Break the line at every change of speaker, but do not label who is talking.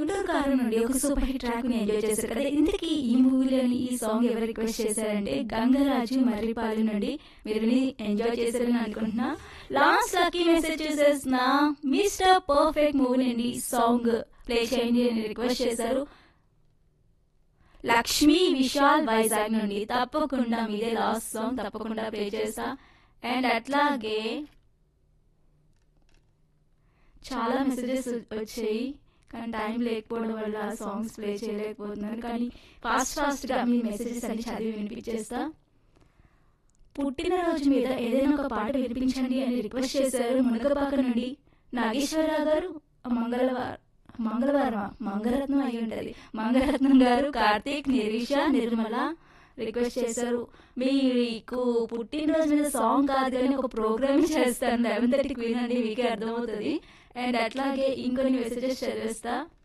గుంటూరు కారం నుండి ఒక super hit track ని ఎంజాయ్ చేశారు కదా ఇంతకీ ఈ మూవీలోని ఈ సాంగ్ ఎవరు రిక్వెస్ట్ చేశారంటే గంగరాజు మర్రిపాలి నుండి మీరు విని ఎంజాయ్ చేశారని అనుకుంటున్నా లాస్ట్ లక్కీ మెసేజ్ చేసేసిన మిస్టర్ పర్ఫెక్ట్ మూవీ నుండి సాంగ్ ప్లే చేయండి అని రిక్వెస్ట్ చేశారు లక్ష్మీ విశాల్ వైజాగ్ నుండి తప్పకుండా మీదే లాస్ట్ సాంగ్ తప్పకుండా ప్లే చేస్తా అండ్ అట్లాగే చాలా మెసేజెస్ వచ్చాయి కానీ టైం లేకపోవడం వల్ల సాంగ్స్ ప్లే చేయలేకపోతున్నాను కానీ ఫాస్ట్ ఫాస్ట్ గా మీ మెసేజెస్ అన్ని చదివి వినిపించేస్తా పుట్టినరోజు మీద ఏదైనా ఒక పాట వినిపించండి అని రిక్వెస్ట్ చేశారు మునగపాక నుండి నాగేశ్వరరావు గారు మంగళవారం మంగళవారం మంగళరత్నం అయి ఉంటది మంగళరత్నం గారు కార్తీక్ నిరీష నిర్మల రిక్వెస్ట్ చేశారు మీకు పుట్టినరోజు మీద సాంగ్ కాదు కానీ ఒక ప్రోగ్రామ్ చేస్తాను లెవెన్ థర్టీకి వినండి మీకే అర్థమవుతుంది అండ్ అట్లాగే ఇంకొన్ని మెసేజెస్ చదివేస్తా